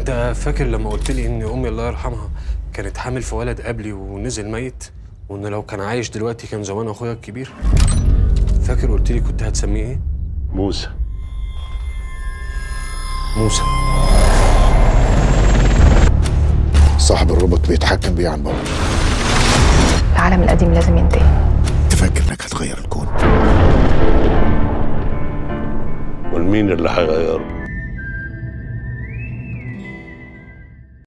انت فاكر لما قلت لي ان امي الله يرحمها كانت حامل في ولد قبلي ونزل ميت وان لو كان عايش دلوقتي كان زمان اخويا الكبير فاكر قلت لي كنت هتسميه ايه موسى موسى صاحب الروبوت بيتحكم بيه عن بعد العالم القديم لازم ينتهي تفكر انك هتغير الكون والمين اللي هيغيره